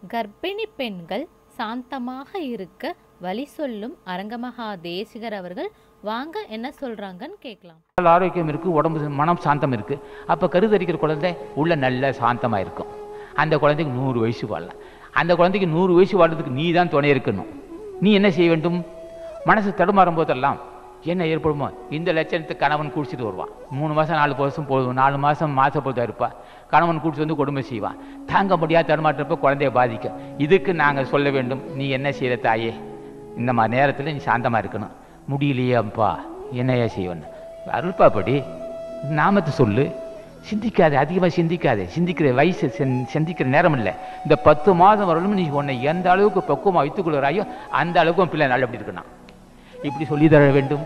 கர்ப்பிணி பெண்கள் சாந்தமாக இருக்க வழி சொல்லும் அரங்கமகா தேசிகர் அவர்கள் வாங்க என்ன சொல்றாங்கன்னு கேட்கலாம் உடல் ஆரோக்கியம் இருக்குது உடம்பு மனம் சாந்தம் இருக்குது அப்போ கருதரிக்கிற குழந்தை உள்ள நல்ல சாந்தமாக இருக்கும் அந்த குழந்தைக்கு நூறு வயசு வாழலாம் அந்த குழந்தைக்கு நூறு வயசு வாழ்றதுக்கு நீ தான் துணை இருக்கணும் நீ என்ன செய்ய வேண்டும் மனசு தடுமாறும் போதெல்லாம் என்ன ஏற்படுமோ இந்த லட்சணத்தை கணவன் குடிச்சிட்டு வருவான் மூணு மாதம் நாலு வருஷம் போதும் நாலு மாதம் மாசப்போதா இருப்பா கணவன் குடிச்சு வந்து கொடுமை செய்வான் தாங்க முடியாத தடுமாற்றப்ப குழந்தைய பாதிக்கும் இதுக்கு நாங்கள் சொல்ல வேண்டும் நீ என்ன செய்யற தாயே இந்த மாதிரி நேரத்தில் நீ சாந்தமாக இருக்கணும் முடியலையே அப்பா என்னையா செய்வன்னு அருள்பா படி நாமத்தை சொல்லு சிந்திக்காதே அதிகமாக சிந்திக்காதே சிந்திக்கிற வயசு சிந்- சிந்திக்கிற நேரம் இல்லை இந்த பத்து மாதம் வரலும் நீ உன்னை எந்த அளவுக்கு பக்குவமாக வைத்துக் கொள்கிறாயோ அந்த அளவுக்கு உன் பிள்ளை நல்லபடி இருக்கணும் இப்படி சொல்லி தர வேண்டும்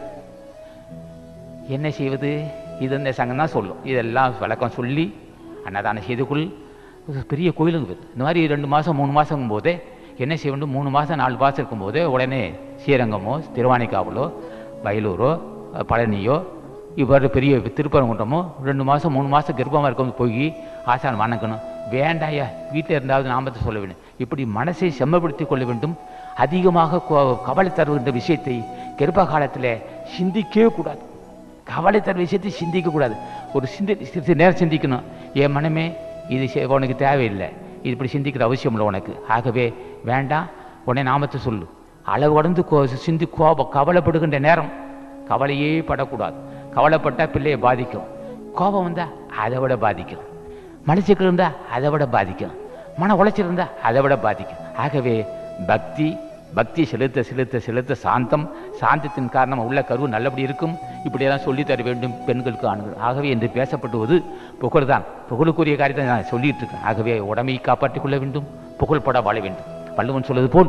என்ன செய்வது இது இந்த சங்கம் தான் சொல்லும் இதெல்லாம் விளக்கம் சொல்லி அன்னதானம் செய்து கொள் இது பெரிய கோயிலுங்க இது இந்த மாதிரி ரெண்டு மாதம் மூணு மாதம் போதே என்ன செய்ய வேண்டும் மூணு மாதம் நாலு மாதம் இருக்கும்போதே உடனே ஸ்ரீரங்கமோ திருவானைக்காவலோ வயலூரோ அஹ், பழனியோ இவ்வாறு பெரிய திருப்பரங்குன்றமோ ரெண்டு மாதம் மூணு மாதம் கர்ப்பமாக இருக்கும் போய் ஆசான் வணங்கணும் வேண்டாயா வீட்டில் இருந்தாவது நாமத்தை சொல்ல வேண்டும் இப்படி மனசை செம்மப்படுத்திக் கொள்ள வேண்டும் அதிகமாக கோ- கவலை தருகின்ற விஷயத்தை கர்ப்ப காலத்தில் சிந்திக்கவே கூடாது கவலை தர விஷயத்தை சிந்திக்க கூடாது ஒரு சிந்தி சிறிது நேரம் சிந்திக்கணும் என் மனமே இது செ- உனக்கு தேவையில்லை இது இப்படி சிந்திக்கிற அவசியம் இல்லை உனக்கு ஆகவே வேண்டாம் உடனே நாமத்தை சொல்லு அளவு கடந்து கோ சிந்தி கோபம் கவலைப்படுகின்ற நேரம் கவலையே படக்கூடாது கவலைப்பட்டால் பிள்ளையை பாதிக்கும் கோபம் வந்தால் அதை விட பாதிக்கும் மனசுக்கு இருந்தால் அதை விட பாதிக்கும் மன உளைச்சல் இருந்தால் அதை விட பாதிக்கும் ஆகவே பக்தி பக்தி செலுத்த செலுத்த செலுத்த சாந்தம் சாந்தத்தின் காரணமாக உள்ள கருவு நல்லபடி இருக்கும் இப்படியெல்லாம் சொல்லித் தர வேண்டும் பெண்களுக்கு ஆண்கள் ஆகவே என்று பேசப்படுவது புகழ் தான் புகழுக்குரிய காரியத்தை நான் சொல்லிட்டு இருக்கேன் ஆகவே உடமையை காப்பாற்றிக் கொள்ள வேண்டும் புகழ்பட வாழ வேண்டும் வள்ளுவன் சொல்வது போல்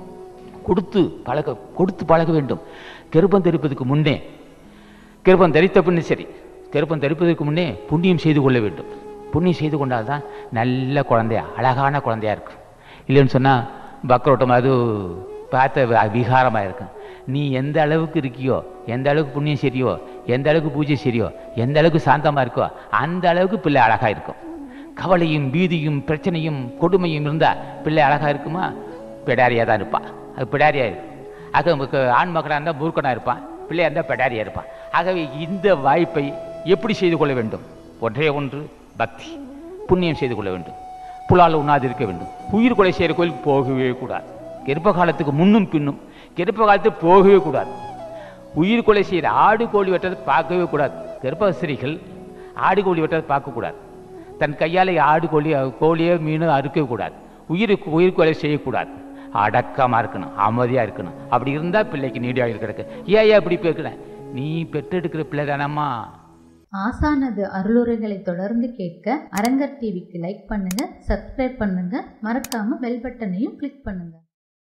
கொடுத்து பழக கொடுத்து பழக வேண்டும் கெருப்பம் தெரிப்பதற்கு முன்னே கெருப்பம் தரித்த பின்னு சரி கெருப்பம் தரிப்பதற்கு முன்னே புண்ணியம் செய்து கொள்ள வேண்டும் புண்ணியம் செய்து கொண்டால் தான் நல்ல குழந்தையா அழகான குழந்தையா இருக்கும் இல்லைன்னு சொன்னால் பக்ரோட்டம் அது பார்த்த வி- விகாரமாக இருக்கும் நீ எந்த அளவுக்கு இருக்கியோ எந்த அளவுக்கு புண்ணியம் சரியோ எந்த அளவுக்கு பூஜை சரியோ எந்த அளவுக்கு சாந்தமாக இருக்கோ அந்த அளவுக்கு பிள்ளை அழகாக இருக்கும் கவலையும் பீதியும் பிரச்சனையும் கொடுமையும் இருந்தால் பிள்ளை அழகாக இருக்குமா பிடாரியாக தான் இருப்பான் அது பிடாரியாக இருக்கும் ஆக நமக்கு ஆண் மக்களாக இருந்தால் மூர்க்கனாக இருப்பான் பிள்ளையாக இருந்தால் பெடாரியாக இருப்பான் ஆகவே இந்த வாய்ப்பை எப்படி செய்து கொள்ள வேண்டும் ஒன்றே ஒன்று பக்தி புண்ணியம் செய்து கொள்ள வேண்டும் புலால் உண்ணாது இருக்க வேண்டும் உயிர் கொலை செய்கிற கோயிலுக்கு போகவே கூடாது கர்ப்ப காலத்துக்கு முன்னும் பின்னும் கர்ப்ப காலத்துக்கு போகவே கூடாது உயிர் கொலை செய்கிற ஆடு கோழி வெட்டதை பார்க்கவே கூடாது கர்ப்பஸ்திரிகள் ஆடு கோழி வெட்டதை பார்க்கக்கூடாது தன் கையால் ஆடு கோழி கோழியோ மீனோ அறுக்கவே கூடாது உயிர் உயிர் கொலை செய்யக்கூடாது அடக்கமாக இருக்கணும் அமைதியாக இருக்கணும் அப்படி இருந்தால் பிள்ளைக்கு நீடியாக இருக்கிறதுக்கு ஏன் ஏன் இப்படி பேர்க்கல நீ பெற்றெடுக்கிற பிள்ளை தானம்மா ஆசானது அருளுரைகளை தொடர்ந்து கேட்க அரங்கர் டிவிக்கு லைக் பண்ணுங்க சப்ஸ்கிரைப் பண்ணுங்க மறக்காம பெல் பட்டனையும் கிளிக் பண்ணுங்க